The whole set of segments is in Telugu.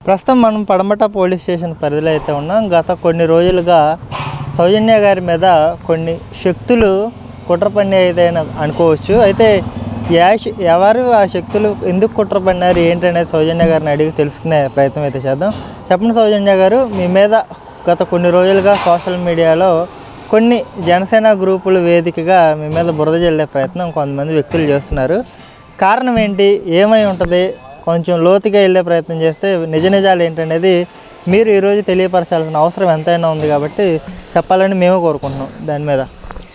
ప్రస్తుతం మనం పడమట పోలీస్ స్టేషన్ పరిధిలో అయితే ఉన్నాం గత కొన్ని రోజులుగా సౌజన్య గారి మీద కొన్ని శక్తులు కుట్ర పని అయితే అన- అనుకోవచ్చు అయితే యా శ- ఎవరు ఆ శక్తులు ఎందుకు కుట్ర పడినారు ఏంటి అనేది సౌజన్య గారిని అడిగి తెలుసుకునే ప్రయత్నం అయితే చేద్దాం చెప్పండి సౌజన్య గారు మీ మీద గత కొన్ని రోజులుగా సోషల్ మీడియాలో కొన్ని జనసేన గ్రూపుల వేదికగా మీ మీద బురద జల్లే ప్రయత్నం కొంతమంది వ్యక్తులు చేస్తున్నారు కారణం ఏంటి ఏమై ఉంటుంది కొంచెం లోతుగా వెళ్ళే ప్రయత్నం చేస్తే నిజ నిజాలు ఏంటనేది మీరు ఈరోజు తెలియపరచాల్సిన అవసరం ఎంతైనా ఉంది కాబట్టి చెప్పాలని మేము కోరుకుంటున్నాం దాని మీద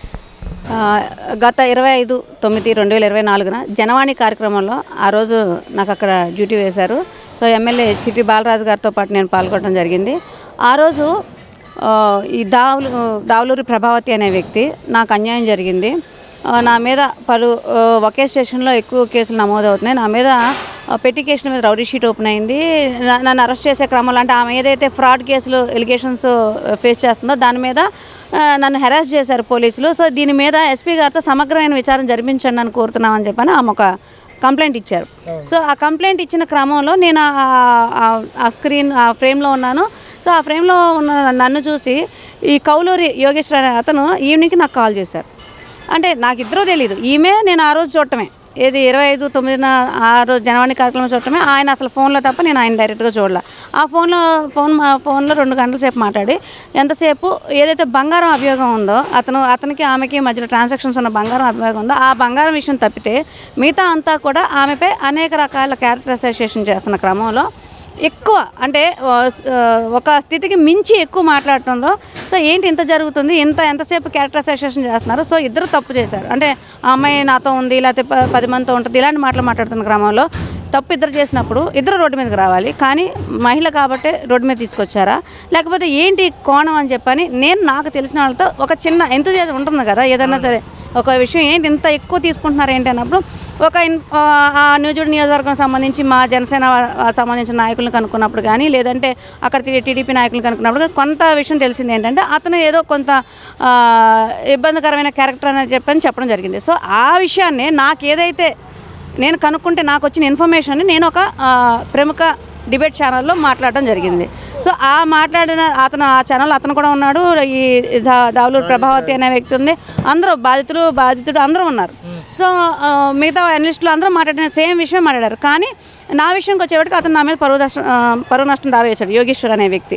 ఆ, గత ఇరవై ఐదు తొమ్మిది రెండు వేల ఇరవై నాలుగున జనవాణి కార్యక్రమంలో ఆ రోజు నాకు అక్కడ డ్యూటీ వేశారు సో ఎమ్మెల్యే చిట్టి బాలరాజు గారితో పాటు నేను పాల్గొనడం జరిగింది ఆ రోజు ఆ, ఈ దావులు దావులూరి ప్రభావతి అనే వ్యక్తి నాకు అన్యాయం జరిగింది ఆ, నా మీద పలు ఆ, ఒకే స్టేషన్లో ఎక్కువ కేసులు నమోదవుతున్నాయి నా మీద ఆ, పెట్టి కేసుల మీద రౌడీ షీట్ ఓపెన్ అయింది నా- నన్ను అరెస్ట్ చేసే క్రమంలో అంటే ఆమె ఏదైతే ఫ్రాడ్ కేసులు ఎలిగేషన్స్ ఫేస్ చేస్తుందో దాని మీద ఆ, నన్ను హెరాస్ చేశారు పోలీసులు సో దీని మీద ఎస్పీ గారితో సమగ్రమైన విచారణ జరిపించండి అని కోరుతున్నామని చెప్పని ఆమె ఒక కంప్లైంట్ ఇచ్చారు సో ఆ కంప్లైంట్ ఇచ్చిన క్రమంలో నేను ఆ- ఆ- ఆ స్క్రీన్ ఆ ఫ్రేమ్లో ఉన్నాను సో ఆ ఫ్రేమ్లో ఉన్న నన్ను చూసి ఈ కౌలూరి యోగేశ్వర అనే అతను ఈవినింగ్కి నాకు కాల్ చేశారు అంటే నాకు ఇద్దరూ తెలియదు ఈమె నేను ఆ రోజు చూడటమే ఏది ఇరవై ఐదు తొమ్మిదిన ఆ రోజు జనవరి కార్యక్రమం చూడటమే ఆయన అసలు ఫోన్లో తప్ప నేను ఆయన డైరెక్ట్గా చూడలే ఆ ఫోన్లో ఫోన్ మా ఫోన్లో రెండు గంటల సేపు మాట్లాడి ఎంతసేపు ఏదైతే బంగారం అభియోగం ఉందో అతను అతనికి ఆమెకి మధ్యలో ట్రాన్సాక్షన్స్ ఉన్న బంగారం అభియోగం ఉందో ఆ బంగారం విషయం తప్పితే మిగతా అంతా కూడా ఆమెపై అనేక రకాల క్యారెక్టర్ అసోసియేషన్ చేస్తున్న క్రమంలో ఎక్కువ అంటే ఆ, స్- ఆ, ఒక స్థితికి మించి ఎక్కువ మాట్లాడటంలో సో ఏంటి ఇంత జరుగుతుంది ఇంత ఎంతసేపు క్యారెక్టర్ అసోసియేషన్ చేస్తున్నారు సో ఇద్దరు తప్పు చేశారు అంటే ఆ అమ్మాయి నాతో ఉంది లేకపోతే ప- పది మందితో ఉంటుంది ఇలాంటి మాటలు మాట్లాడుతున్న క్రమంలో తప్పు ఇద్దరు చేసినప్పుడు ఇద్దరు రోడ్డు మీదకి రావాలి కానీ మహిళ కాబట్టి రోడ్డు మీద తీసుకొచ్చారా లేకపోతే ఏంటి కోణం అని చెప్పని నేను నాకు తెలిసిన వాళ్ళతో ఒక చిన్న ఎంతజాజం ఉంటుంది కదా ఏదన్నా సరే ఒక విషయం ఏంటి ఇంత ఎక్కువ తీసుకుంటున్నారు ఏంటి అన్నప్పుడు ఒక ఇన్- ఆ, ఆ న్యూజుడ్ నియోజకవర్గం సంబంధించి మా జనసేన ఆ, సంబంధించిన నాయకులను కనుక్కున్నప్పుడు కానీ లేదంటే అక్కడ టీ- టీడీపీ నాయకులను కనుక్కున్నప్పుడు కానీ కొంత విషయం తెలిసింది ఏంటంటే అతను ఏదో కొంత ఆ, ఇబ్బందికరమైన క్యారెక్టర్ అని చెప్పని చెప్పడం జరిగింది సో ఆ విషయాన్ని నాకు ఏదైతే నేను కనుక్కుంటే నాకు వచ్చిన ఇన్ఫర్మేషన్ నేను ఒక ఆ, ప్రముఖ డిబేట్ ఛానల్లో మాట్లాడడం జరిగింది సో ఆ మాట్లాడిన అతను ఆ ఛానల్ అతను కూడా ఉన్నాడు ఈ దా- దావులూరు ప్రభావతి అనే వ్యక్తి ఉంది అందరూ బాధితులు బాధితుడు అందరూ ఉన్నారు సో ఆ, మిగతా అనలిస్టులు అందరూ మాట్లాడిన సేమ్ విషయం మాట్లాడారు కానీ నా విషయంకి వచ్చేవాడికి అతను నా మీద పరువు నష్టం ఆ, పరువు నష్టం దావా వేశాడు యోగేశ్వర్ అనే వ్యక్తి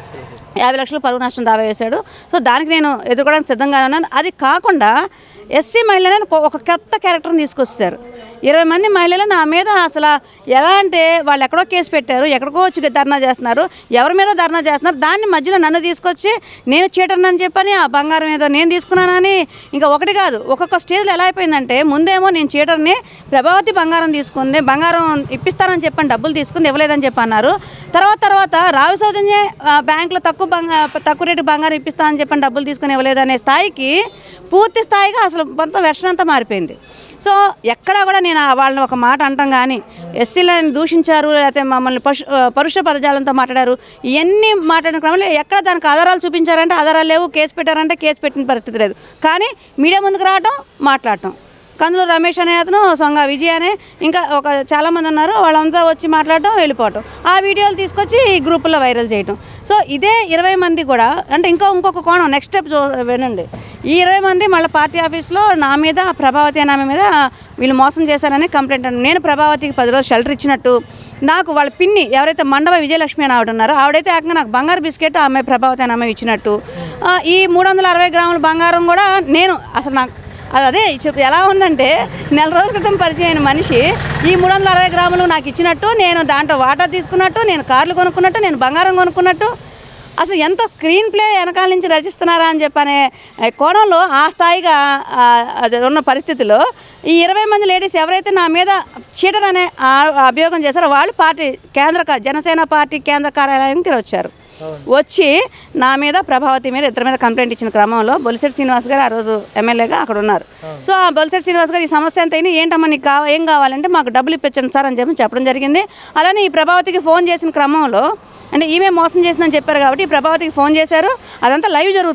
యాభై లక్షలు పరువు నష్టం దావా వేశాడు సో దానికి నేను ఎదుర్కోవడానికి సిద్ధంగా ఉన్నాను అది కాకుండా ఎస్సీ మహిళలను ఒక- ఒక కొత్త క్యారెక్టర్ని తీసుకొచ్చారు ఇరవై మంది మహిళలు నా మీద అసలు ఎలా అంటే వాళ్ళు ఎక్కడో కేసు పెట్టారు ఎక్కడికో వచ్చి ధర్నా చేస్తున్నారు ఎవరి మీద ధర్నా చేస్తున్నారు దాన్ని మధ్యలో నన్ను తీసుకొచ్చి నేను చీటర్ని అని చెప్పని ఆ బంగారం ఏదో నేను తీసుకున్నానని ఇంకా ఒకటి కాదు ఒక్కొక్క స్టేజ్లో ఎలా అయిపోయిందంటే ముందేమో నేను చీటర్ని ప్రభావతి బంగారం తీసుకుంది బంగారం ఇప్పిస్తానని చెప్పని డబ్బులు తీసుకుంది ఇవ్వలేదని చెప్పి అన్నారు తర్వాత తర్వాత రావి సౌజన్య ఆ, బ్యాంకులో తక్కువ బంగా తక్కువ రేటు బంగారం ఇప్పిస్తానని చెప్పని డబ్బులు తీసుకుని ఇవ్వలేదనే స్థాయికి పూర్తి స్థాయిగా అసలు మొత్తం వెర్షన్ అంతా మారిపోయింది సో ఎక్కడా కూడా నేను ఆ వాళ్ళని ఒక మాట అంటాం కానీ ఎస్సీలను దూషించారు లేకపోతే మమ్మల్ని పశు ఆ, పరుష పదజాలంతో మాట్లాడారు ఇవన్నీ మాట్లాడిన క్రమంలో ఎక్కడ దానికి ఆధారాలు చూపించారంటే ఆధారాలు లేవు కేసు పెట్టారంటే కేసు పెట్టిన పరిస్థితి లేదు కానీ మీడియా ముందుకు రావటం మాట్లాడటం కందులు రమేష్ అనే అతను సొంగ విజయ్ అనే ఇంకా ఒక చాలామంది ఉన్నారు వాళ్ళంతా వచ్చి మాట్లాడటం వెళ్ళిపోవటం ఆ వీడియోలు తీసుకొచ్చి ఈ గ్రూపుల్లో వైరల్ చేయటం సో ఇదే ఇరవై మంది కూడా అంటే ఇంకో ఇంకొక కోణం నెక్స్ట్ స్టెప్ చూ వినండి ఈ ఇరవై మంది మళ్ళీ పార్టీ ఆఫీస్లో నా మీద ప్రభావతి అనే ఆమె మీద వీళ్ళు మోసం చేశారని కంప్లైంట్ అన్నారు నేను ప్రభావతికి పది రోజులు షెల్టర్ ఇచ్చినట్టు నాకు వాళ్ళ పిన్ని ఎవరైతే మండవ విజయలక్ష్మి అని ఆవిడ ఉన్నారో ఆవిడైతే ఏకంగా నాకు బంగారు బిస్కెట్ ఆమె ప్రభావతి అనే ఆమె ఇచ్చినట్టు ఆ, ఈ మూడు వందల అరవై గ్రాముల బంగారం కూడా నేను అసలు నాకు అది అదే చెప్పు ఎలా ఉందంటే నెల రోజుల క్రితం పరిచయం అయిన మనిషి ఈ మూడు వందల అరవై గ్రాములు నాకు ఇచ్చినట్టు నేను దాంట్లో వాటా తీసుకున్నట్టు నేను కార్లు కొనుక్కున్నట్టు నేను బంగారం కొనుక్కున్నట్టు అసలు ఎంత స్క్రీన్ ప్లే వెనకాల నుంచి రచిస్తున్నారా అని చెప్పనే ఆ, కోణంలో ఆ స్థాయిగా ఆ, అది ఉన్న పరిస్థితిలో ఈ ఇరవై మంది లేడీస్ ఎవరైతే నా మీద చీటర్ అనే ఆ- అభియోగం చేశారో వాళ్ళు పార్టీ కేంద్ర కా- జనసేన పార్టీ కేంద్ర కార్యాలయానికి వచ్చారు వచ్చి నా మీద ప్రభావతి మీద ఇద్దరి మీద కంప్లైంట్ ఇచ్చిన క్రమంలో బొలిశెట్టి శ్రీనివాస్ గారు ఆ రోజు ఎమ్మెల్యేగా అక్కడ ఉన్నారు సో ఆ బొలిశెట్టి శ్రీనివాస్ గారు ఈ సమస్య ఎంత అయింది ఏంటమ్మా నీకు కావ ఏం కావాలంటే మాకు డబ్బులు ఇప్పించండి సార్ అని చెప్పి చెప్పడం జరిగింది అలానే ఈ ప్రభావతికి ఫోన్ చేసిన క్రమంలో అంటే ఈమె మోసం చేసిందని చెప్పారు కాబట్టి ఈ ప్రభావతికి ఫోన్ చేశారు అదంతా లైవ్ జరుగుతుంది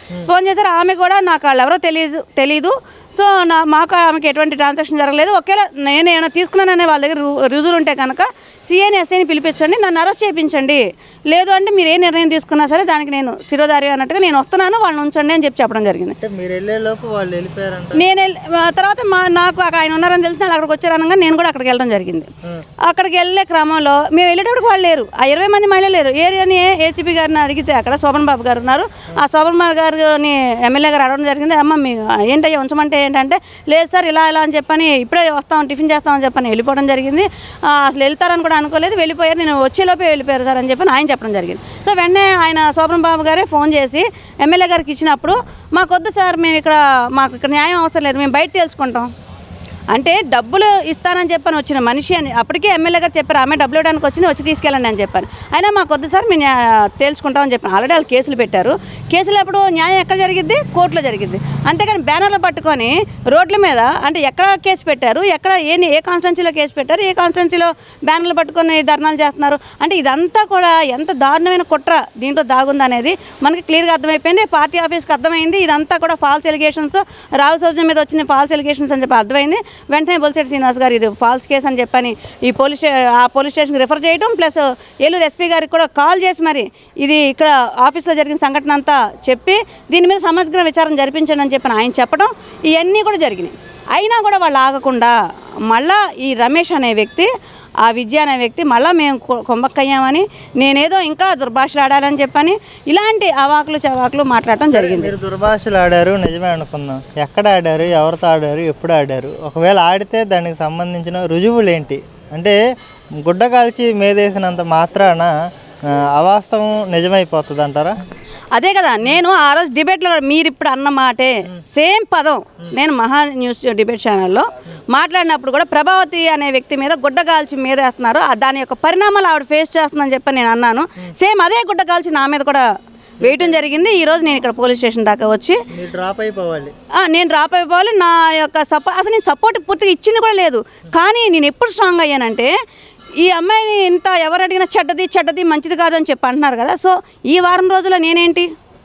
ఫోన్ చేశారు ఆమె కూడా నాకు వాళ్ళు ఎవరో తెలియదు తెలీదు సో నా మాకు ఆమెకి ఎటువంటి ట్రాన్సాక్షన్ జరగలేదు ఒకవేళ నేను ఏమైనా తీసుకున్నాననే వాళ్ళ దగ్గర రు- రుజువులు ఉంటే కనుక సిఐని ఎస్ఐని పిలిపించండి నన్ను అరెస్ట్ చేయించండి లేదు అంటే మీరు ఏ నిర్ణయం తీసుకున్నా సరే దానికి నేను శిరోధారి అన్నట్టుగా నేను వస్తున్నాను వాళ్ళని ఉంచండి అని చెప్పి చెప్పడం జరిగింది అంటే మీరు వెళ్ళే లోపు వాళ్ళు వెళ్ళిపోయారంట నేను వెళ్ళి- ఆ తర్వాత మా నాకు అక్కడ ఆయన ఉన్నారని తెలిసిన వాళ్ళు అక్కడికి వచ్చారనగా నేను కూడా అక్కడికి వెళ్ళడం జరిగింది అక్కడికి వెళ్ళే క్రమంలో మేము వెళ్ళేటప్పుడు వాళ్ళు లేరు ఆ ఇరవై మంది మహిళలు లేరు ఏరియాని ఏసీపీ గారిని అడిగితే అక్కడ శోభన్ బాబు గారు ఉన్నారు ఆ శోభన్ బాబు గారిని ఎమ్మెల్యే గారు అడగడం జరిగింది అమ్మ మీ ఏంటయ్యా ఉంచమంటే ఏంటంటే లేదు సార్ ఇలా ఇలా అని చెప్పని ఇప్పుడే వస్తాం టిఫిన్ చేస్తామని చెప్పని వెళ్ళిపోవడం జరిగింది ఆ, అసలు వెళ్తారని కూడా అనుకోలేదు వెళ్ళిపోయారు నేను వచ్చేలోపే వెళ్ళిపోయారు సార్ అని చెప్పని ఆయన చెప్పడం జరిగింది సో వెంటనే ఆయన శోభన్ బాబు గారే ఫోన్ చేసి ఎమ్మెల్యే గారికి ఇచ్చినప్పుడు మాకొద్దు సార్ మేము ఇక్కడ మాకు ఇక్కడ న్యాయం అవసరం లేదు మేము బయట తెలుసుకుంటాం అంటే డబ్బులు ఇస్తానని చెప్పని వచ్చిన మనిషి అని అప్పటికే ఎమ్మెల్యే గారు చెప్పారు ఆమె డబ్బులు ఇవ్వడానికి వచ్చింది వచ్చి తీసుకెళ్ళండి అని చెప్పాను అయినా మాకు వద్దు సార్ మేము న్యా- తేల్చుకుంటామని చెప్పాను ఆల్రెడీ వాళ్ళు కేసులు పెట్టారు కేసులు అప్పుడు న్యాయం ఎక్కడ జరిగిద్ది కోర్టులో జరిగిద్ది అంతేగాని బ్యానర్లు పట్టుకొని రోడ్ల మీద అంటే ఎక్కడ కేసు పెట్టారు ఎక్కడ ఏ ఏ కాన్స్టెన్సీలో కేసు పెట్టారు ఏ కాన్స్టెన్సీలో బ్యానర్లు పట్టుకొని ధర్నాలు చేస్తున్నారు అంటే ఇదంతా కూడా ఎంత దారుణమైన కుట్ర దీంట్లో దాగుంది అనేది మనకి క్లియర్గా అర్థమైపోయింది పార్టీ ఆఫీస్కి అర్థమైంది ఇదంతా కూడా ఫాల్స్ ఎలిగేషన్స్ రావు సౌజన్యం మీద వచ్చిన ఫాల్స్ ఎలిగేషన్స్ అని చెప్పి అర్థమైంది వెంటనే బొలిశెట్టి శ్రీనివాస్ గారు ఇది ఫాల్స్ కేసు అని చెప్పని ఈ పోలీస్ స్టే- ఆ పోలీస్ స్టేషన్కి రిఫర్ చేయడం ప్లస్ ఏలూరు ఎస్పీ గారికి కూడా కాల్ చేసి మరి ఇది ఇక్కడ ఆఫీస్లో జరిగిన సంఘటన అంతా చెప్పి దీని మీద సమగ్ర విచారణ జరిపించండి అని చెప్పని ఆయన చెప్పడం ఇవన్నీ కూడా జరిగినాయి అయినా కూడా వాళ్ళు ఆగకుండా మళ్ళా ఈ రమేష్ అనే వ్యక్తి ఆ విద్య అనే వ్యక్తి మళ్ళీ మేము కొ- కొంబక్కయ్యామని నేనేదో ఇంకా దుర్భాషలు ఆడాలని చెప్పని ఇలాంటి అవాకులు చవాకులు మాట్లాడటం జరిగింది మీరు దుర్భాషలు ఆడారు నిజమే అనుకుందాం ఎక్కడ ఆడారు ఎవరితో ఆడారు ఎప్పుడు ఆడారు ఒకవేళ ఆడితే దానికి సంబంధించిన రుజువులు ఏంటి అంటే గుడ్డ కాల్చి మేదేసినంత మాత్రాన ఆ, అవాస్తవం నిజమైపోతుంది అంటారా అదే కదా నేను ఆ రోజు డిబేట్లో మీరు ఇప్పుడు అన్న మాటే సేమ్ పదం నేను మహా న్యూస్ డిబేట్ ఛానల్లో మాట్లాడినప్పుడు కూడా ప్రభావతి అనే వ్యక్తి మీద గుడ్డ కాల్చి మీద వేస్తున్నారు ఆ దాని యొక్క పరిణామాలు ఆవిడ ఫేస్ చేస్తుందని చెప్పి నేను అన్నాను సేమ్ అదే గుడ్డ కాల్చి నా మీద కూడా వేయటం జరిగింది ఈరోజు నేను ఇక్కడ పోలీస్ స్టేషన్ దాకా వచ్చి మీరు డ్రాప్ అయిపోవాలి ఆ, నేను డ్రాప్ అయిపోవాలి నా యొక్క సపోర్ట్ అసలు నేను సపోర్ట్ పూర్తిగా ఇచ్చింది కూడా లేదు కానీ నేను ఎప్పుడు స్ట్రాంగ్ అయ్యానంటే ఈ అమ్మాయిని ఇంత ఎవరు అడిగినా చెడ్డది చెడ్డది మంచిది కాదు అని చెప్పి అంటున్నారు కదా సో ఈ వారం రోజుల్లో నేనేంటి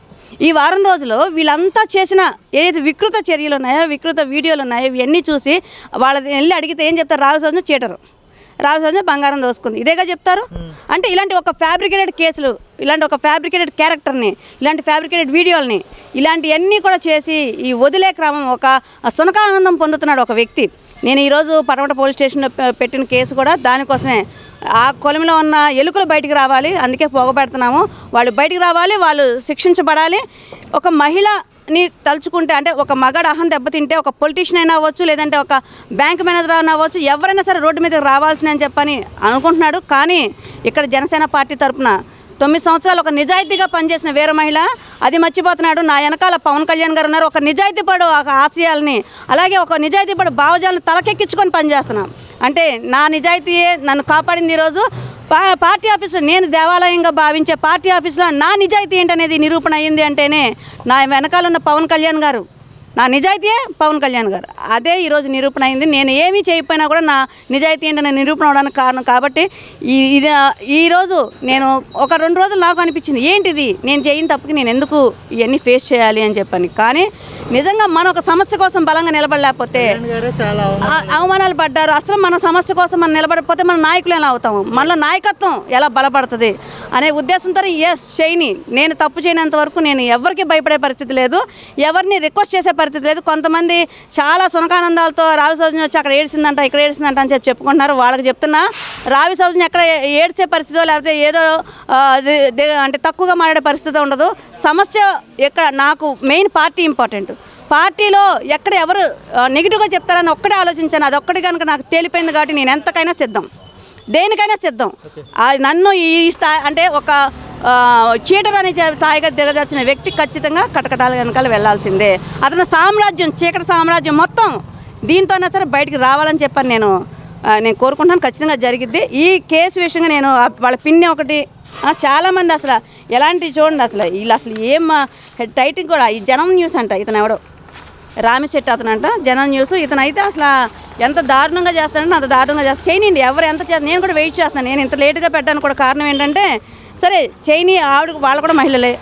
ఈ వారం రోజులు వీళ్ళంతా చేసిన ఏదైతే వికృత చర్యలు ఉన్నాయో వికృత వీడియోలు ఉన్నాయో ఇవన్నీ చూసి వాళ్ళని వెళ్ళి అడిగితే ఏం చెప్తారు రావు చీటరు రావు బంగారం దోసుకుంది ఇదేగా చెప్తారు అంటే ఇలాంటి ఒక ఫ్యాబ్రికేటెడ్ కేసులు ఇలాంటి ఒక ఫ్యాబ్రికేటెడ్ క్యారెక్టర్ని ఇలాంటి ఫ్యాబ్రికేటెడ్ వీడియోల్ని ఇలాంటివన్నీ కూడా చేసి ఈ వదిలే క్రమం ఒక సునకానందం పొందుతున్నాడు ఒక వ్యక్తి నేను ఈరోజు పటమట పోలీస్ స్టేషన్లో పె- పెట్టిన కేసు కూడా దానికోసమే ఆ కొలంలో ఉన్న ఎలుకలు బయటికి రావాలి అందుకే పోగపెడుతున్నాము వాళ్ళు బయటికి రావాలి వాళ్ళు శిక్షించబడాలి ఒక మహిళని తలుచుకుంటే అంటే ఒక మగాడు అహం దెబ్బతింటే ఒక పొలిటీషియన్ అయినా అవ్వచ్చు లేదంటే ఒక బ్యాంక్ మేనేజర్ అయినా అవ్వచ్చు ఎవరైనా సరే రోడ్డు మీదకి రావాల్సిందని చెప్పని అనుకుంటున్నాడు కానీ ఇక్కడ జనసేన పార్టీ తరపున తొమ్మిది సంవత్సరాలు ఒక నిజాయితీగా పనిచేసిన వీర మహిళ అది మర్చిపోతున్నాడు నా వెనకాల పవన్ కళ్యాణ్ గారు ఉన్నారు ఒక నిజాయితీ పడు ఆ ఆశయాల్ని అలాగే ఒక నిజాయితీ పడు భావజాలను తలకెక్కించుకొని పనిచేస్తున్నాం అంటే నా నిజాయితీయే నన్ను కాపాడింది ఈరోజు పా పార్టీ ఆఫీసులో నేను దేవాలయంగా భావించే పార్టీ ఆఫీసులో నా నిజాయితీ ఏంటనేది నిరూపణ అయ్యింది అంటేనే నా వెనకాల ఉన్న పవన్ కళ్యాణ్ గారు నా నిజాయితీయే పవన్ కళ్యాణ్ గారు అదే ఈరోజు నిరూపణ అయింది నేను ఏమీ చేయకపోయినా కూడా నా నిజాయితీ ఏంటనే నిరూపణ అవడానికి కారణం కాబట్టి ఈ ఇది ఈరోజు నేను ఒక రెండు రోజులు నాకు అనిపించింది ఏంటిది నేను చేయని తప్పుకి నేను ఎందుకు ఇవన్నీ ఫేస్ చేయాలి అని చెప్పని కానీ నిజంగా మన ఒక సమస్య కోసం బలంగా నిలబడలేకపోతే జగన్ గారే చాలా అవమానం ఆ- అవమానాలు పడ్డారు అసలు మన సమస్య కోసం మనం నిలబడకపోతే మన నాయకులు ఎలా అవుతాము మనలో నాయకత్వం ఎలా బలపడుతుంది అనే ఉద్దేశంతో ఎస్ చేయని నేను తప్పు చేయనంత వరకు నేను ఎవరికి భయపడే పరిస్థితి లేదు ఎవరిని రిక్వెస్ట్ చేసే పరిస్థితి లేదు కొంతమంది చాలా సునకానందాలతో రావి సౌజన్యం వచ్చి అక్కడ ఏడ్చిందంట ఇక్కడ ఏడ్చిందంట అని చెప్పి చెప్పుకుంటున్నారు వాళ్ళకి చెప్తున్నా రావి సౌజన్యం ఎక్కడ ఏ- ఏడ్చే పరిస్థితో లేకపోతే ఏదో ఆ, ది- ది- అంటే తక్కువగా మాట్లాడే పరిస్థితి ఉండదు సమస్య ఎక్కడ నాకు మెయిన్ పార్టీ ఇంపార్టెంట్ పార్టీలో ఎక్కడ ఎవరు ఆ, నెగిటివ్గా చెప్తారని ఒక్కడే ఆలోచించాను అది ఒక్కటి కనుక నాకు తేలిపోయింది కాబట్టి నేను ఎంతకైనా సిద్ధం దేనికైనా సిద్ధం ఆ, నన్ను ఈ స్థాయి అంటే ఒక ఆ, చీటర్ అనే చే- స్థాయిగా దిగజార్చిన వ్యక్తి ఖచ్చితంగా కటకటాల వెనకాల వెళ్ళాల్సిందే అతని సామ్రాజ్యం చీకటి సామ్రాజ్యం మొత్తం దీంతోనే సరే బయటికి రావాలని చెప్పని నేను ఆ, నేను కోరుకుంటున్నాను ఖచ్చితంగా జరిగిద్ది ఈ కేసు విషయంగా నేను ఆ వాళ్ళ పిన్ని ఒకటి ఆ, చాలామంది అసలు ఎలాంటి చూడండి అసలు వీళ్ళు అసలు ఏం టైటింగ్ కూడా ఈ జనం న్యూస్ అంట ఇతను ఎవడో రామిశెట్టి అతనంట జనం న్యూస్ ఇతను అయితే అసలు ఎంత దారుణంగా చేస్తాడంటే అంత దారుణంగా చేస్తాను చేయనండి ఎవరు ఎంత చేస్తారు నేను కూడా వెయిట్ చేస్తున్నాను నేను ఇంత లేటుగా పెట్టడానికి కూడా కారణం ఏంటంటే సరే చేయని ఆవిడ వాళ్ళు కూడా మహిళలే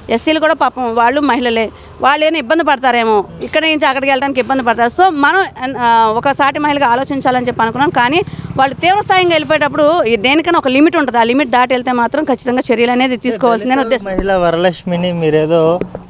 ఎస్సీలు కూడా పాపం వాళ్ళు మహిళలే వాళ్ళు ఏమైనా ఇబ్బంది పడతారేమో ఇక్కడ నుంచి అక్కడికి వెళ్ళడానికి ఇబ్బంది పడతారు సో మనం ఆ, ఒక సాటి మహిళగా ఆలోచించాలని చెప్పి అనుకున్నాం కానీ వాళ్ళు తీవ్రస్థాయిగా వెళ్ళిపోయేటప్పుడు ఈ దేనికైనా ఒక లిమిట్ ఉంటుంది ఆ లిమిట్ దాటి వెళ్తే మాత్రం ఖచ్చితంగా చర్యలు అనేది తీసుకోవాల్సిందని ఉద్దేశం మహిళ వరలక్ష్మిని మీరేదో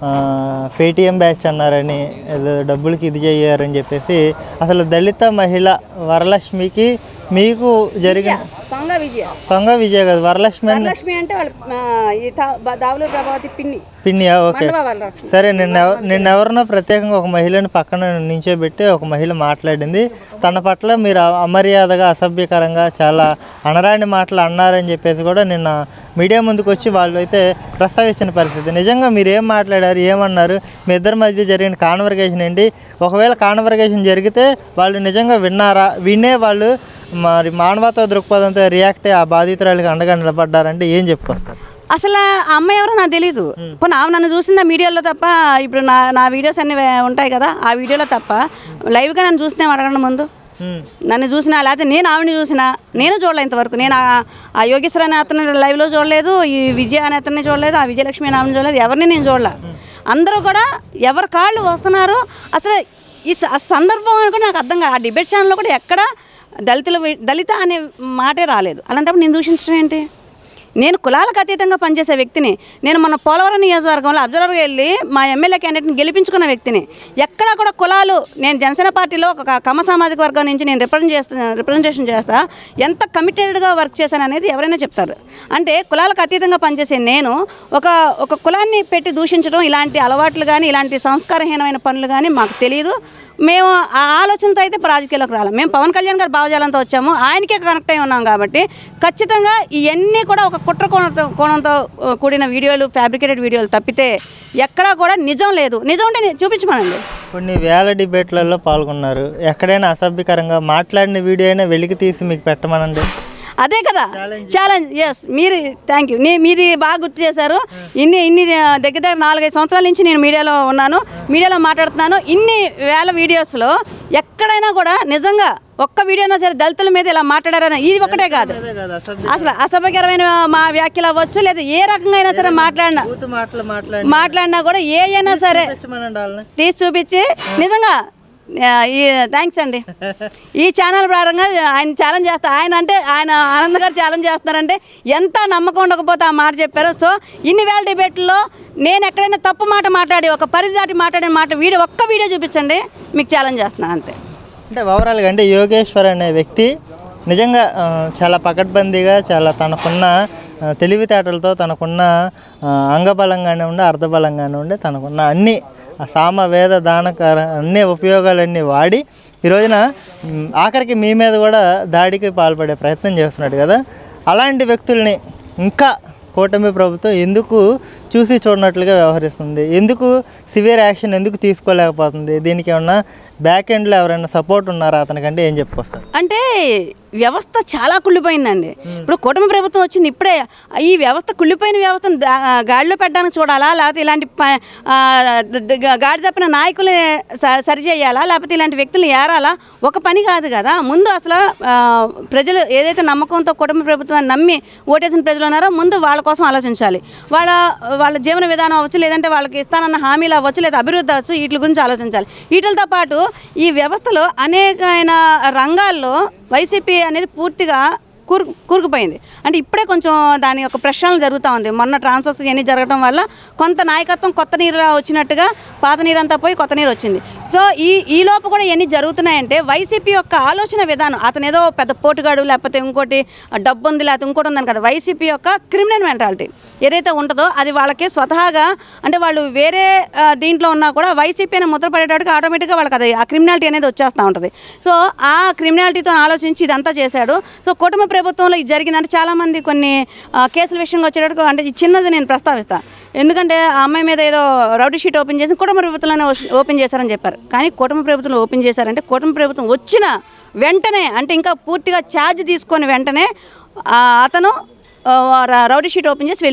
పేటిఎం బ్యాచ్ అన్నారని ఏదో డబ్బులకి ఇది చేయారని చెప్పేసి అసలు దళిత మహిళ వరలక్ష్మికి మీకు జరిగిన సంఘ విజయ సంఘ విజయ కదా వరలక్ష్మి అని వరలక్ష్మి అంటే వాళ్ళ ఆ, ఈ తా- బ- దావులూరు ప్రభావతి పిన్ని పిన్నియా ఓకే మండవ వరలక్ష్మి సరే నిన్న ఎవ- నిన్న ఎవరినో ప్రత్యేకంగా ఒక మహిళని పక్కన నించోబెట్టి ఒక మహిళ మాట్లాడింది తన పట్ల మీరు అ- అమర్యాదగా అసభ్యకరంగా చాలా అనరాని మాటలు అన్నారని చెప్పేసి కూడా నిన్న మీడియా ముందుకు వచ్చి వాళ్ళు అయితే ప్రస్తావించిన పరిస్థితి నిజంగా మీరు ఏం మాట్లాడారు ఏమన్నారు మీ ఇద్దరి మధ్య జరిగిన కాన్వర్గేషన్ ఏంటి ఒకవేళ కాన్వర్గేషన్ జరిగితే వాళ్ళు నిజంగా విన్నారా వినే వాళ్ళు మరి మానవతా దృక్పథంతో రియాక్ట్ అయ్యి ఆ బాధితురాలికి అండగా నిలబడ్డారంటే ఏం చెప్పుకొస్తారు అసలు ఆ అమ్మాయి ఎవరో నాకు తెలియదు పోనీ ఆమె నన్ను చూసిందా మీడియాలో తప్ప ఇప్పుడు నా నా వీడియోస్ అన్ని వే- ఉంటాయి కదా ఆ వీడియోలో తప్ప లైవ్గా నన్ను చూసినా అడగండి ముందు ఉమ్. నన్ను చూసినా లేకపోతే నేను ఆవిడని చూసినా నేను చూడలే ఇంతవరకు నేను ఆ- ఆ యోగేశ్వర అనే అతని లైవ్లో చూడలేదు ఈ విజయ అనే అతన్ని చూడలేదు ఆ విజయలక్ష్మి అనే ఆమెను చూడలేదు ఎవరిని నేను చూడలే అందరూ కూడా ఎవరి కాళ్ళు వస్తున్నారు అసలు ఈ స- సందర్భం అని కూడా నాకు అర్థం కాదు ఆ డిబేట్ ఛానల్లో కూడా ఎక్కడ దళితుల వి- దళిత అనే మాటే రాలేదు అలాంటప్పుడు నేను దూషించడం ఏంటి నేను కులాలకు అతీతంగా పనిచేసే వ్యక్తిని నేను మన పోలవరం నియోజకవర్గంలో అబ్జర్వర్గా వెళ్ళి మా ఎమ్మెల్యే క్యాండిడేట్ని గెలిపించుకున్న వ్యక్తిని ఎక్కడా కూడా కులాలు నేను జనసేన పార్టీలో ఒక కమ సామాజిక వర్గం నుంచి నేను రిప్రజెంట్ చేస్తా రిప్రజెంటేషన్ చేస్తా ఎంత కమిటెడ్గా వర్క్ చేశాను అనేది ఎవరైనా చెప్తారు అంటే కులాలకు అతీతంగా పనిచేసే నేను ఒక ఒక కులాన్ని పెట్టి దూషించడం ఇలాంటి అలవాట్లు కానీ ఇలాంటి సంస్కారహీనమైన పనులు కానీ మాకు తెలియదు మేము ఆ ఆలోచనతో అయితే రాజకీయాల్లోకి రాలి మేము పవన్ కళ్యాణ్ గారి భావజాలంతో వచ్చాము ఆయనకే కనెక్ట్ అయి ఉన్నాం కాబట్టి ఖచ్చితంగా ఇవన్నీ కూడా ఒక కుట్ర కోణంతో కోణంతో ఆ, కూడిన వీడియోలు ఫ్యాబ్రికేటెడ్ వీడియోలు తప్పితే ఎక్కడా కూడా నిజం లేదు నిజం ఉంటే ని- చూపించమనండి కొన్ని వేల డిబేట్లలో పాల్గొన్నారు ఎక్కడైనా అసభ్యకరంగా మాట్లాడిన వీడియో అయినా వెలికి తీసి మీకు పెట్టమనండి అదే కదా ఛాలెంజ్ ఎస్ మీరు థ్యాంక్ యూ నీ మీది బాగా గుర్తు చేశారు ఇన్ని ఇన్ని ఆ, దగ్గర దగ్గర నాలుగైదు సంవత్సరాల నుంచి నేను మీడియాలో ఉన్నాను మీడియాలో మాట్లాడుతున్నాను ఇన్ని వేల వీడియోస్లో ఎక్కడైనా కూడా నిజంగా ఒక్క వీడియోనా సరే దళితుల మీద ఇలా మాట్లాడారని ఇది ఒకటే కాదు అసలు అసభ్యకరమైన మా వ్యాఖ్యలు అవ్వచ్చు లేదా ఏ రకంగా అయినా సరే మాట్లాడినా మాటలు మాట్లాడి మాట్లాడినా కూడా ఏ అయినా సరే తీసి చూపించి నిజంగా ఆ, ఈ థ్యాంక్స్ అండి ఈ ఛానల్ ప్రారంగా ఆయన ఛాలెంజ్ చేస్తా ఆయన అంటే ఆయన ఆనంద్ గారు ఛాలెంజ్ చేస్తున్నారంటే ఎంత నమ్మకం ఉండకపోతే ఆ మాట చెప్పారు సో ఇన్ని వేల డిబేట్లో నేను ఎక్కడైనా తప్పు మాట మాట్లాడి ఒక పరిధి దాటి మాట్లాడిన మాట వీడియో ఒక్క వీడియో చూపించండి మీకు ఛాలెంజ్ చేస్తున్నాను అంతే అంటే ఓవరాల్గా అంటే యోగేశ్వర్ అనే వ్యక్తి నిజంగా ఆ, చాలా పకడ్బందీగా చాలా తనకున్న ఆ, తెలివితేటలతో తనకున్న ఆ, అంగబలం కానివ్వండి అర్ధబలం కానివ్వండి తనకున్న అన్ని ఆ సామ వేద దానకార అన్ని ఉపయోగాలన్నీ వాడి ఈ రోజున మ్, ఆఖరికి మీ మీద కూడా దాడికి పాల్పడే ప్రయత్నం చేస్తున్నాడు కదా అలాంటి వ్యక్తుల్ని ఇంకా కూటమి ప్రభుత్వం ఎందుకు చూసి చూడనట్లుగా వ్యవహరిస్తుంది ఎందుకు సివియర్ యాక్షన్ ఎందుకు తీసుకోలేకపోతుంది దీనికి ఏమన్నా బ్యాక్ ఎండ్లో ఎవరైనా సపోర్ట్ ఉన్నారా అతనికంటే ఏం చెప్పుకొస్తారు అంటే వ్యవస్థ చాలా కుళ్ళిపోయిందండి ఇప్పుడు కూటమి ప్రభుత్వం వచ్చింది ఇప్పుడే ఈ వ్యవస్థ కుళ్ళిపోయిన వ్యవస్థను దా- గాడిలో పెట్టడానికి చూడాలా లేకపోతే ఇలాంటి ప- ఆ, ద- ద- గాడి తప్పిన నాయకులు సరి చేయాలా లేకపోతే ఇలాంటి వ్యక్తులు ఏరాలా ఒక పని కాదు కదా ముందు అసలు ఆ, ప్రజలు ఏదైతే నమ్మకంతో కుటుంబ ప్రభుత్వాన్ని నమ్మి ఓటేసిన ప్రజలు ఉన్నారో ముందు వాళ్ళ కోసం ఆలోచించాలి వాళ్ళ వాళ్ళ జీవన విధానం అవ్వచ్చు లేదంటే వాళ్ళకి ఇస్తానన్న హామీలు అవ్వచ్చు లేదా అభివృద్ధి అవ్వచ్చు వీటి గురించి ఆలోచించాలి వీటితో పాటు ఈ వ్యవస్థలో అనేకమైన రంగాల్లో వైసీపీ అనేది పూర్తిగా కూరు కూరుకుపోయింది అంటే ఇప్పుడే కొంచెం దాని యొక్క ప్రక్షాళన జరుగుతూ ఉంది మొన్న ట్రాన్స్ఫర్స్ ఇవన్నీ జరగడం వల్ల కొంత నాయకత్వం కొత్త నీరు వచ్చినట్టుగా పాత నీరు అంతా పోయి కొత్త నీరు వచ్చింది సో ఈ ఈ లోపు కూడా ఇవన్నీ జరుగుతున్నాయంటే వైసీపీ యొక్క ఆలోచన విధానం అతను ఏదో పెద్ద పోటుగాడు లేకపోతే ఇంకోటి డబ్బు ఉంది లేకపోతే ఇంకోటి ఉందని కదా వైసీపీ యొక్క క్రిమినల్ మెంటాలిటీ ఏదైతే ఉంటుందో అది వాళ్ళకి స్వతహాగా అంటే వాళ్ళు వేరే ఆ, దీంట్లో ఉన్నా కూడా వైసీపీ అనే ముద్ర పడేటట్టుగా ఆటోమేటిక్గా వాళ్ళకి అది ఆ క్రిమినాలిటీ అనేది వచ్చేస్తూ ఉంటుంది సో ఆ క్రిమినాలిటీతో ఆలోచించి ఇదంతా చేశాడు సో కుటుంబ ప్రభుత్వంలో ఇది జరిగిందంటే చాలామంది కొన్ని ఆ, కేసుల విషయంగా వచ్చేటట్టు అంటే ఇది చిన్నది నేను ప్రస్తావిస్తాను ఎందుకంటే ఆ అమ్మాయి మీద ఏదో రౌడీ షీట్ ఓపెన్ చేసి కుటుంబ ప్రభుత్వంలోనే ఓపెన్ చేశారని చెప్పారు కానీ కుటుంబ ప్రభుత్వంలో ఓపెన్ చేశారంటే కుటుంబ ప్రభుత్వం వచ్చిన వెంటనే అంటే ఇంకా పూర్తిగా ఛార్జ్ తీసుకొని వెంటనే ఆ, అతను ఆ, రౌడీ షీట్ ఓపెన్ చేసి వెళ్ళిపోయాడు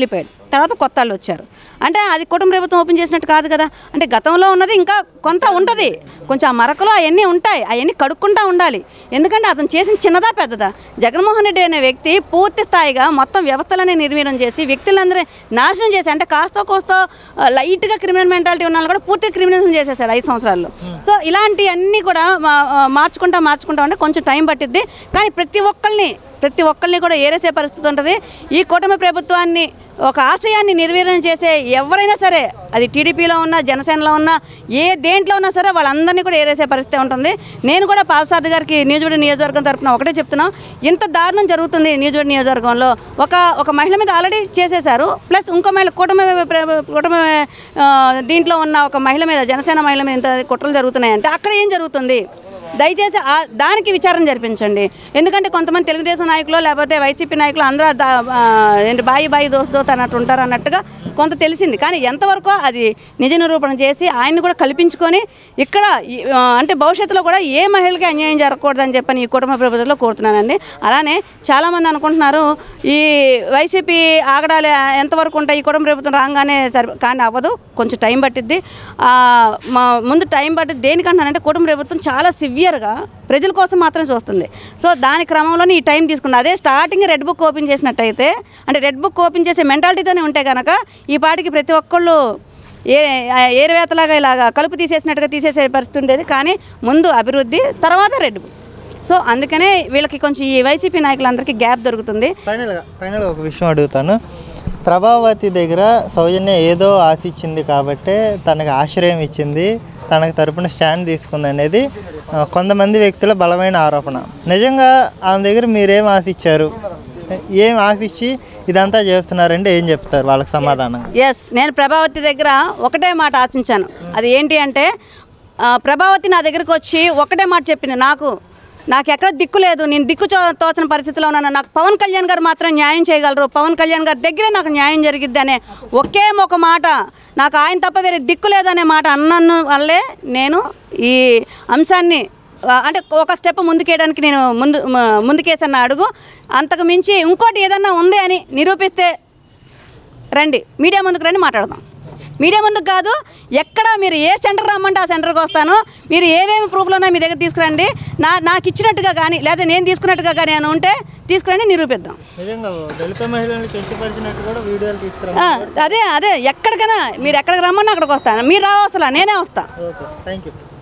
తర్వాత కొత్త వాళ్ళు వచ్చారు అంటే అది కుటుంబ ప్రభుత్వం ఓపెన్ చేసినట్టు కాదు కదా అంటే గతంలో ఉన్నది ఇంకా కొంత ఉంటుంది కొంచెం ఆ మరకలు అవన్నీ ఉంటాయి అవన్నీ కడుక్కుంటా ఉండాలి ఎందుకంటే అతను చేసిన చిన్నదా పెద్దదా జగన్మోహన్ రెడ్డి అనే వ్యక్తి పూర్తి స్థాయిగా మొత్తం వ్యవస్థలనే నిర్వీర్యం చేసి వ్యక్తులందరూ నాశనం చేసి అంటే కాస్తో కోస్తో ఆ, లైట్గా క్రిమినల్ మెంటాలిటీ ఉన్న వాళ్ళు కూడా పూర్తి క్రిమినల్స్ చేసేసాడు ఐదు సంవత్సరాల్లో సో ఇలాంటివన్నీ కూడా మా- ఆ, మార్చుకుంటా మార్చుకుంటా ఉంటే కొంచెం టైం పట్టిద్ది కానీ ప్రతి ఒక్కరిని ప్రతి ఒక్కరిని కూడా ఏరేసే పరిస్థితి ఉంటుంది ఈ కూటమి ప్రభుత్వాన్ని ఒక ఆశయాన్ని నిర్వీర్యం చేసే ఎవరైనా సరే అది టీడీపీలో ఉన్నా జనసేనలో ఉన్నా ఏ దేంట్లో ఉన్నా సరే వాళ్ళందరినీ కూడా ఏరేసే పరిస్థితి ఉంటుంది నేను కూడా పాలసాద్ గారికి నియోజకవర్గ నియోజకవర్గం తరఫున ఒకటే చెప్తున్నా ఇంత దారుణం జరుగుతుంది నియోజకవర్గ నియోజకవర్గంలో ఒక ఒక మహిళ మీద ఆల్రెడీ చేసేశారు ప్లస్ ఇంకో మహిళ కూటమి ప్ర- కూటమి ఆ, దీంట్లో ఉన్న ఒక మహిళ మీద జనసేన మహిళ మీద ఇంత కుట్రలు జరుగుతున్నాయంటే అక్కడ ఏం జరుగుతుంది దయచేసి ఆ దానికి విచారణ జరిపించండి ఎందుకంటే కొంతమంది తెలుగుదేశం నాయకులు లేకపోతే వైసీపీ నాయకులు అందరూ దా- ఆ, ఏంటి బాయి బాయి దోస్తు దోస్తు అన్నట్టు ఉంటారు అన్నట్టుగా కొంత తెలిసింది కానీ ఎంతవరకు అది నిజ నిరూపణ చేసి ఆయన్ని కూడా కల్పించుకొని ఇక్కడ ఈ, ఆ, అంటే భవిష్యత్తులో కూడా ఏ మహిళకి అన్యాయం జరగకూడదని చెప్పని ఈ కుటుంబ ప్రభుత్వంలో కోరుతున్నానండి అలానే చాలామంది అనుకుంటున్నారు ఈ వైసీపీ ఆగడాలు ఎంతవరకు ఉంటాయి ఈ కుటుంబ ప్రభుత్వం రాగానే సరి కానీ అవ్వదు కొంచెం టైం పట్టిద్ది ఆ, మా ముందు టైం పట్టిద్ది దేనికంటున్నానంటే కుటుంబ ప్రభుత్వం చాలా సివియర్గా ప్రజల కోసం మాత్రమే చూస్తుంది సో దాని క్రమంలోనే ఈ టైం తీసుకుంది అదే స్టార్టింగ్ రెడ్ బుక్ ఓపెన్ చేసినట్టయితే అంటే రెడ్ బుక్ ఓపెన్ చేసే మెంటాలిటీతోనే ఉంటే కనుక ఈ పాటికి ప్రతి ఒక్కళ్ళు ఏ ఏరువేతలాగా ఇలాగా కలుపు తీసేసినట్టుగా తీసేసే పరిస్థితి ఉండేది కానీ ముందు అభివృద్ధి తర్వాత రెడ్ బుక్ సో అందుకనే వీళ్ళకి కొంచెం ఈ వైసీపీ నాయకులందరికీ గ్యాప్ దొరుకుతుంది ఫైనల్గా ఫైనల్గా ఒక విషయం అడుగుతాను ప్రభావతి దగ్గర సౌజన్య ఏదో ఆశించింది కాబట్టే తనకు ఆశ్రయం ఇచ్చింది తనకు తరపున స్టాండ్ తీసుకుంది అనేది ఆ, కొంతమంది వ్యక్తుల బలమైన ఆరోపణ నిజంగా ఆమె దగ్గర మీరేం ఆశించారు ఏం ఆశించి ఇదంతా చేస్తున్నారంటే ఏం చెప్తారు వాళ్ళకి సమాధానం ఎస్ నేను ప్రభావతి దగ్గర ఒకటే మాట ఆశించాను అది ఏంటి అంటే ఆ, ప్రభావతి నా దగ్గరికి వచ్చి ఒకటే మాట చెప్పింది నాకు నాకు ఎక్కడ దిక్కు లేదు నేను దిక్కు చో- తోచని పరిస్థితిలో ఉన్నాను నాకు పవన్ కళ్యాణ్ గారు మాత్రం న్యాయం చేయగలరు పవన్ కళ్యాణ్ గారి దగ్గరే నాకు న్యాయం జరిగిద్ది అనే ఒకే ఒక మాట నాకు ఆయన తప్ప వేరే దిక్కు లేదనే మాట అన్నను వల్లే నేను ఈ అంశాన్ని ఆ, అంటే ఒక స్టెప్ ముందుకేయడానికి నేను ముందు మ- ముందుకేసన్న అడుగు అంతకు మించి ఇంకోటి ఏదన్నా ఉంది అని నిరూపిస్తే రండి మీడియా ముందుకు రండి మాట్లాడదాం మీడియా ముందుకు కాదు ఎక్కడ మీరు ఏ సెంటర్ రమ్మంటే ఆ సెంటర్కి వస్తాను మీరు ఏమేమి ప్రూఫ్లు ఉన్నాయో మీ దగ్గర తీసుకురండి నా నాకు ఇచ్చినట్టుగా కానీ లేదా నేను తీసుకున్నట్టుగా కానీ అని ఉంటే తీసుకురండి నిరూపిద్దాం నిజంగా దళిత మహిళలను కించపరిచినట్టు కూడా వీడియోలు తీసుకురా ఆ, అదే అదే ఎక్కడికైనా మీరు ఎక్కడికి రమ్మన్నా అక్కడికి వస్తాను మీరు రావసలా నేనే వస్తాను ఓకే థ్యాంక్ యూ